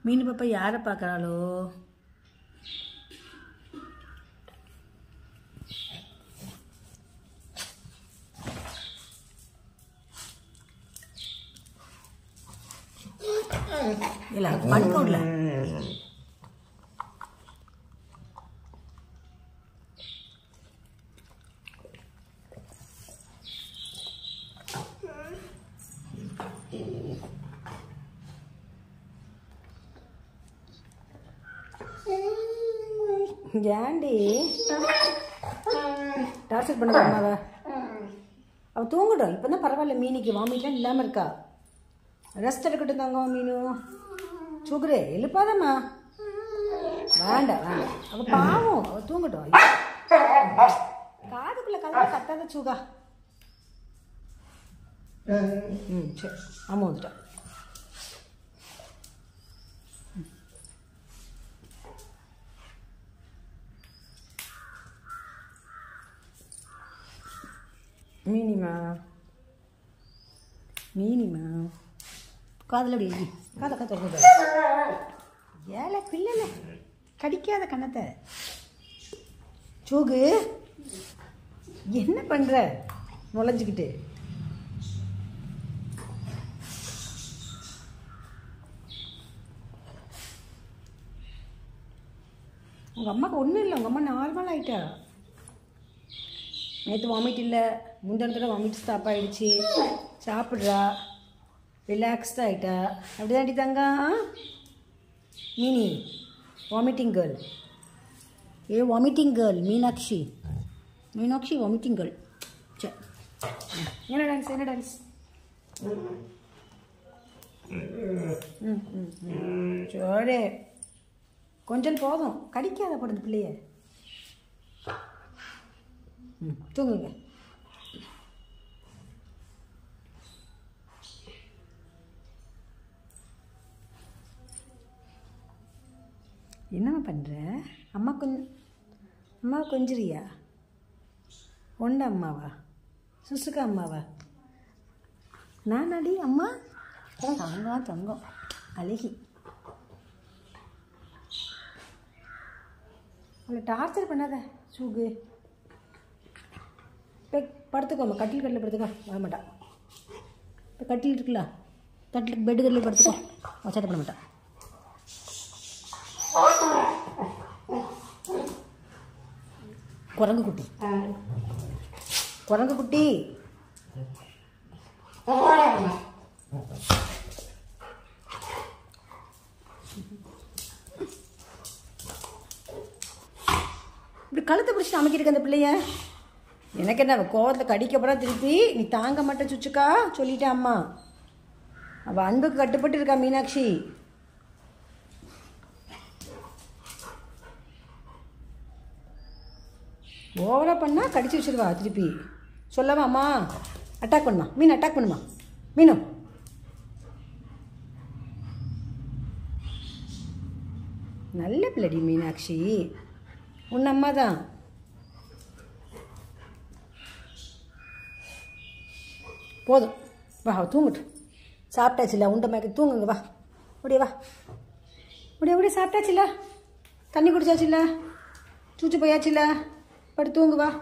மீன் பாப்பா யாரை பார்க்குறாளோ இல்ல படுக்க விடல ஏண்டி டார்ச்சர் பண்ண அம்மாவை அவ தூங்கட்டும் இப்போ தான் பரவாயில்ல மீனிக்கு வாமிட்லாம் இல்லாமல் இருக்கா ரெஸ்ட் எடுக்கட்டும் தங்கம் மீனு சுகுரு எழுப்பாதம்மா வேண்டாம் வேண்டாம் அவ பாவம் அவ தூங்கட்டும் ஐயோ. காதுக்குள்ள கதவை கத்தாத சுகா ம் சரி ஆமாம் வந்துட்டா மீனிமா மீனிமா காதில் அப்படி வை. காதை காத்த கூட ஏழை பிள்ளைல கடிக்காத கண்ணத்தை சோகு என்ன பண்ணுற நுழைஞ்சிக்கிட்டு உங்கள் அம்மாவுக்கு ஒன்றும் இல்லை உங்கள் அம்மா நார்மல் ஆயிட்டா நேற்று வாமிட் இல்லை முந்தின தடவை வாமிட் ஸ்டாப் ஆயிடுச்சு சாப்பிட்றா ரிலாக்ஸ்டாக ஆயிட்டா அப்படிதாண்டி தங்கா மீனி வாமிட்டிங் கேர்ள் ஏ vomiting girl Meenakshi Meenakshi vomiting girl சரி என்ன டான்ஸ் என்ன டான்ஸ் ம் ம் ம் சரி கொஞ்சம் போதும் கடிக்காத படுது பிள்ளைய ம் தூங்குங்க என்னம்மா பண்ணுற அம்மா கொஞ்சம் அம்மா கொஞ்சிரியா ஒண்ட அம்மாவா சுசுக்கா அம்மாவா நான் அடி அம்மா தங்கம் தங்கம் அழகி அவளை டார்ச்சர் பண்ணாத சூகு இப்போ படுத்துக்கோம்மா கட்டில் கட்டில் படுத்துக்கோ வர மாட்டா இப்போ கட்டில் இருக்குல்ல கட்டில் பெட்டு கட்டில் படுத்துக்கோ வச்சாட்ட பண்ண மாட்டா குரங்கு குட்டி குரங்கு குட்டி இப்படி கழுத்தை பிடிச்சிட்டு அமைக்கிருக்கு அந்த பிள்ளைய எனக்கு என்ன கோவத்தில் கடிக்க போகிறா திருப்பி நீ தாங்க மாட்ட சுச்சுக்கா சொல்லிட்டேன் அம்மா அவள் அன்புக்கு கட்டுப்பட்டு இருக்கா மீனாட்சி ஓவராக பண்ணால் கடிச்சு வச்சிருவா திருப்பி சொல்லவா அம்மா அட்டாக் பண்ணுமா மீன் அட்டாக் பண்ணுமா மீனு நல்ல பிள்ளடி மீனாட்சி உன் அம்மா தான் போதும் வா அவ தூங்கட்டும் சாப்பிட்டாச்சுல உண்டை மயக்க தூங்குங்க வா அப்படியே வா அப்படியே அப்படியே சாப்பிட்டாச்சுல தண்ணி குடிச்சாச்சுல சூச்சு போயாச்சுல படு தூங்கு வா